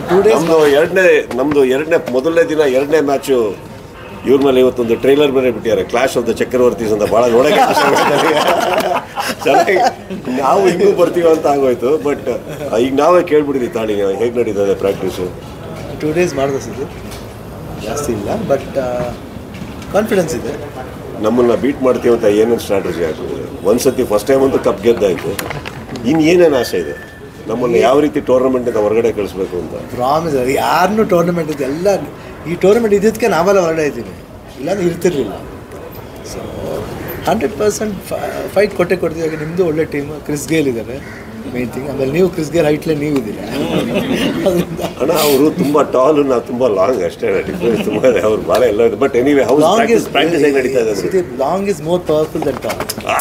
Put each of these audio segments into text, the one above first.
Two days ನಮ್ದು ಎರಡನೇ ನಮ್ದು ಎರಡನೇ ಮೊದಲನೇ ದಿನ ಎರಡನೇ ಮ್ಯಾಚು ಇವ್ರ ಮೇಲೆ ಇವತ್ತೊಂದು ಟ್ರೈಲರ್ ಬೇರೆ ಬಿಟ್ಟಿದ್ದಾರೆ ಕ್ಲಾಶ್ ಆಫ್ ದ ಚಕ್ರವರ್ತೀಸ್ ಅಂತ ಭಾಳ ನೋಡಕ್ಕೆ ಖುಷಿ ಆಗುತ್ತೆ ನನಗೆ. ಚೆನ್ನಾಗಿ ನಾವು ಹಿಂಗೂ ಬರ್ತೀವಿ ಅಂತ ಆಗೋಯ್ತು ಬಟ್ ಈಗ ನಾವೇ ಕೇಳ್ಬಿಟ್ಟಿದ್ದೀವಿ ತಾಳಿ ಹೇಗೆ ನಡೀತದೆ ಪ್ರಾಕ್ಟೀಸು ಟೂ ಡೇಸ್ ಮಾಡಿದೆ ಸರ್ ಜಾಸ್ತಿ ಇಲ್ಲ ಬಟ್ ಕಾನ್ಫಿಡೆನ್ಸ್ ಇದೆ ನಮ್ಮನ್ನ ಬೀಟ್ ಮಾಡ್ತೀವಿ ಅಂತ ಏನೇನು ಸ್ಟ್ರಾಟಜಿ ಹಾಕಿದ್ರೆ ಒಂದ್ಸತಿ ಫಸ್ಟ್ ಟೈಮ್ ಅಂತೂ ಕಪ್ ಗೆದ್ದಾಯ್ತು ಇನ್ನು ಏನೇನು ಆಸೆ ಇದೆ ನಮ್ಮನ್ನು ಯಾವ ರೀತಿ ಟೂರ್ನಮೆಂಟಿಂದ ಹೊರಗಡೆ ಕಳಿಸ್ಬೇಕು ಅಂತ ಪ್ರಾಮಿಸ್ ಯಾರನ್ನೂ ಟೂರ್ನಮೆಂಟ್ ಇದೆ ಎಲ್ಲ ಈ ಟೂರ್ನಮೆಂಟ್ ಇದ್ದಿದ್ದಕ್ಕೆ ನಾವೆಲ್ಲ ಹೊರಗಡೆ ಇದ್ದೀನಿ ಇಲ್ಲಾಂದ್ರೆ ಇರ್ತಿರ್ಲಿಲ್ಲ ಸೊ ಹಂಡ್ರೆಡ್ ಪರ್ಸೆಂಟ್ ಫೈಟ್ ಕೊಟ್ಟೆ ಕೊಡ್ತೀವಿ ಇವಾಗ ನಿಮ್ಮದು ಒಳ್ಳೆ ಟೀಮ್ ಕ್ರಿಸ್ ಗೇಲ್ ಇದ್ದಾರೆ ಮೇನ್ ಥಿಂಗ್ ಆಮೇಲೆ ನೀವು ಕ್ರಿಸ್ ಗೇಲ್ ಹೈಟ್ಲೆ ನೀವು ಇದ್ದೀರಿ ಅದರಿಂದ ಅಣ್ಣ ಅವರು ತುಂಬಾ ಟಾಲ್ ನಾವು ತುಂಬಾ ಲಾಂಗ್ ಅಷ್ಟೇ ಡಿಫ್ರೆನ್ಸ್ ತುಂಬಾ ಇದೆ ಅವ್ರು ಭಾಳ ಎಲ್ಲ ಇದೆ but anyway how's long practice is practice ಹೇಗೆ ನಡೀತಾ ಇದೆ long is more powerful than tall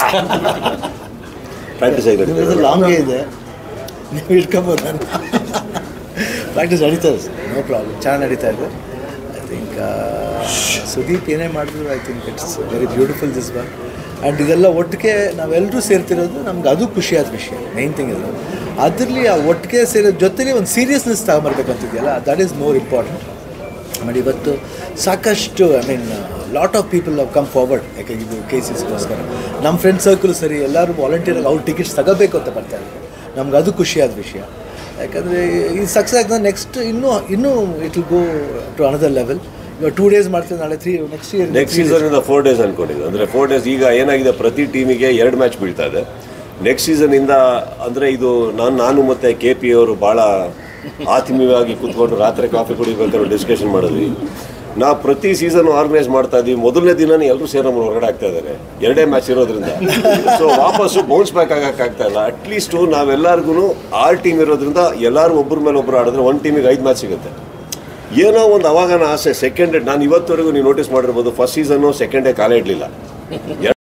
practice ಹೇಗೆ ನಡೀತಾ ಇದೆ ಲಾಂಗೇ ಇದೆ ನೀವು ಇಟ್ಕೊಬೋದು ನಾನು ಪ್ರಾಕ್ಟೀಸ್ ನಡೀತಾ ಇದೆ ನೋ ಪ್ರಾಬ್ಲಮ್ ಚೆನ್ನಾಗಿ ನಡೀತಾ ಇದೆ ಐ ಥಿಂಕ್ ಸುದೀಪ್ ಏನೇ ಮಾಡಿದ್ರು I think it's very beautiful this one and ಇದೆಲ್ಲ ಒಟ್ಟಿಗೆ ನಾವೆಲ್ಲರೂ ಸೇರ್ತಿರೋದು ನಮ್ಗೆ ಅದು ಖುಷಿಯಾದ ವಿಷಯ ಮೈನ್ ಥಿಂಗ್ ಇದು ಅದರಲ್ಲಿ ಆ ಒಟ್ಟಿಗೆ ಸೇರೋ ಜೊತೆಲಿ ಒಂದು ಸೀರಿಯಸ್ನೆಸ್ ತಗೊಂಬರ್ಬೇಕಂತಿದೆಯಲ್ಲ ದಟ್ ಈಸ್ ಮೋರ್ ಇಂಪಾರ್ಟೆಂಟ್ ಆಮೇಲೆ ಇವತ್ತು ಸಾಕಷ್ಟು I mean lot of people have come forward ಯಾಕೆ ಇದು ಕೇಸಸ್ಗೋಸ್ಕರ ನಮ್ಮ ಫ್ರೆಂಡ್ ಸರ್ಕಲ್ ಸರಿ ಎಲ್ಲರೂ ವಾಲಂಟಿಯರ್ ಅವ್ರು ಟಿಕೆಟ್ಸ್ ತಗೋಬೇಕು ಅಂತ ಬರ್ತಾ ಇದ್ದಾರೆ ನಮ್ಗೆ ಅದು ಖುಷಿಯಾದ ವಿಷಯ ಯಾಕಂದರೆ ಈ ಸಕ್ಸಸ್ ಆಗಿದ್ರೆ ನೆಕ್ಸ್ಟ್ ಇನ್ನೂ ಇನ್ನೂ it will go to another level ಇವಾಗ ಟೂ ಡೇಸ್ ಮಾಡ್ತೀವಿ ನಾಳೆ three next year next season ಇಂದ ಫೋರ್ ಡೇಸ್ ಅನ್ಕೊಂಡಿದ್ದು ಅಂದ್ರೆ ಫೋರ್ ಡೇಸ್ ಈಗ ಏನಾಗಿದೆ ಪ್ರತಿ ಟೀಮಿಗೆ ಎರಡು ಮ್ಯಾಚ್ ಬೀಳ್ತಾ ಇದೆ ನೆಕ್ಸ್ಟ್ ಸೀಸನ್ ಇಂದ ಅಂದ್ರೆ ಇದು ನಾನು ನಾನು ಮತ್ತೆ ಕೆ ಪಿ ಅವರು ಬಹಳ ಆತ್ಮೀಯವಾಗಿ ಕೂತ್ಕೊಂಡು ರಾತ್ರಿ ಕಾಫಿ ಕುಡಿಬೇಕಾದ್ರೆ ಡಿಸ್ಕಷನ್ ಮಾಡಿದ್ವಿ ನಾ ಪ್ರತಿ ಸೀಸನ್ ಆರ್ಗನೈಸ್ ಮಾಡ್ತಾ ಇದೀವಿ ಮೊದಲನೇ ದಿನನೇ ಎಲ್ಲರೂ ಸೇರಿ ನಮ್ಮ ಹೊರಗಡೆ ಆಗ್ತಾ ಇದ್ದಾರೆ ಎರಡೇ ಮ್ಯಾಚ್ ಇರೋದ್ರಿಂದ ಸೊ ವಾಪಸ್ಸು ಬೌನ್ಸ್ ಬ್ಯಾಕ್ ಆಗಕ್ಕಾಗ್ತಾ ಇಲ್ಲ ಅಟ್ಲೀಸ್ಟು ನಾವೆಲ್ಲರಿಗೂ ಆಲ್ ಟೀಮ್ ಇರೋದ್ರಿಂದ ಎಲ್ಲರೂ ಒಬ್ಬರ ಮೇಲೆ ಒಬ್ಬರು ಆಡಿದ್ರೆ ಒಂದು ಟೀಮಿಗೆ ಐದು ಮ್ಯಾಚ್ ಸಿಗುತ್ತೆ ಏನೋ ಒಂದು ಅವಾಗನ ಆಸೆ ಸೆಕೆಂಡ್ ನಾನು ಇವತ್ತವರೆಗೂ ನೀವು ನೋಟಿಸ್ ಮಾಡಿರ್ಬೋದು ಫಸ್ಟ್ ಸೀಸನ್ನು ಸೆಕೆಂಡ್ ಡೇ ಕಾಲೇ ಇಡಲಿಲ್ಲ